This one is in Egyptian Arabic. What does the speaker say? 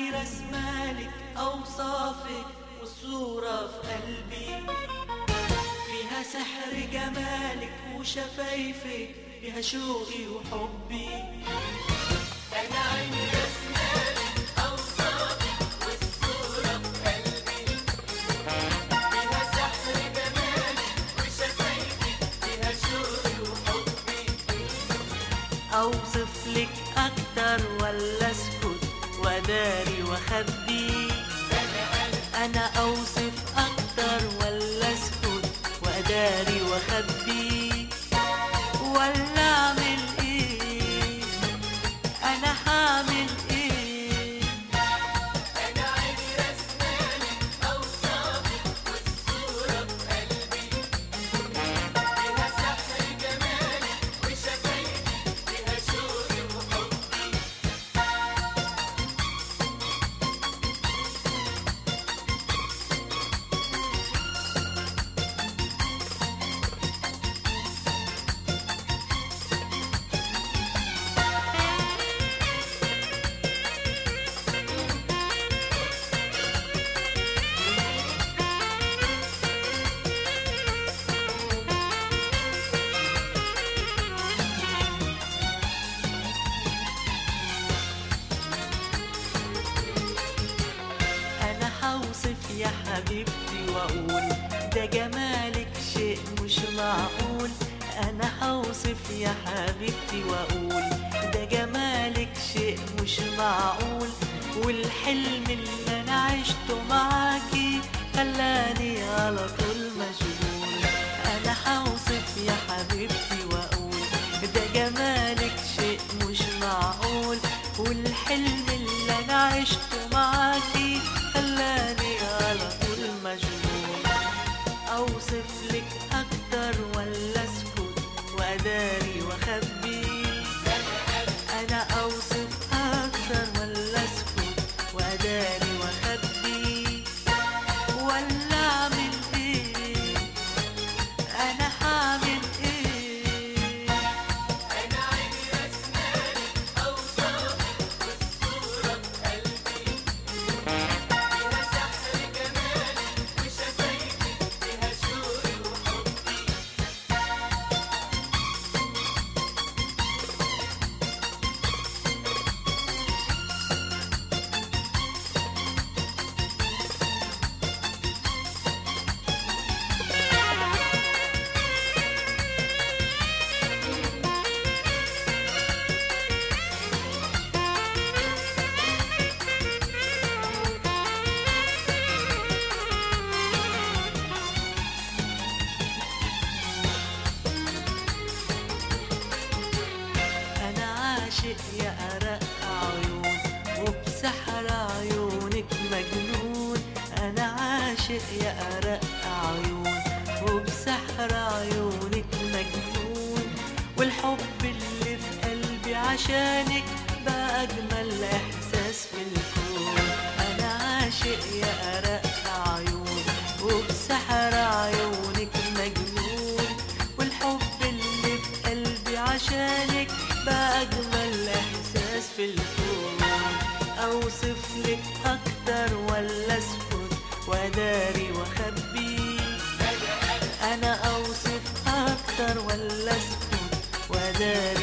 عيني رسمالك أوصافك والصورة في قلبي فيها سحر جمالك وشفايفك فيها شوقي وحبي أنا عيني رسمالك أوصافك والصورة في قلبي فيها سحر جمالك وشفايفك فيها شوقي وحبي أوصف لك أكتر ولا أسكت وأداري وأخبي أنا أوصف أكتر ولا أسكت وأداري وأخبي ولا أعمل إيه أنا هعمل إيه أنا عيني رسمالك أوصافك والصورة في قلبي فيها سحر جمالك وشفايفك فيها شوقي وحبي أنا هوصف يا حبيبتي وأقول ده جمالك شيء مش معقول أنا هوصف يا حبيبتي وأقول ده جمالك شيء مش معقول والحلم اللي أنا عشته معاكي خلاني على طول مشغول أنا هوصف يا حبيبتي وأقول ده جمالك شيء مش معقول والحلم اللي أنا عشته معاكي خلاني على طول مشغول أوصف لك أكتر ولا أسكت وأداري وأخبي أنا أوصف أكتر ولا أسكت وأداري وأخبي ولا أعمل إيه أنا هعمل إيه أنا عيني رسمالك أوصافك والصورة في قلبي فيها سحر جمالك وشفايفك فيها شوقي وحبي أنا عاشق يا أرق عيون وبسحر عيونك مجنون أنا عاشق يا أرق عيون وبسحر عيونك مجنون والحب اللي في قلبي عشانك بقى أجمل إحساس في الكون أنا عاشق يا أرق عيون وبسحر عيونك مجنون والحب اللي في قلبي عشانك بقى أجمل إحساس في الكون أوصف لك أكتر ولا أسكت وأداري وأخبي أنا أوصف أكتر ولا أسكت وأداري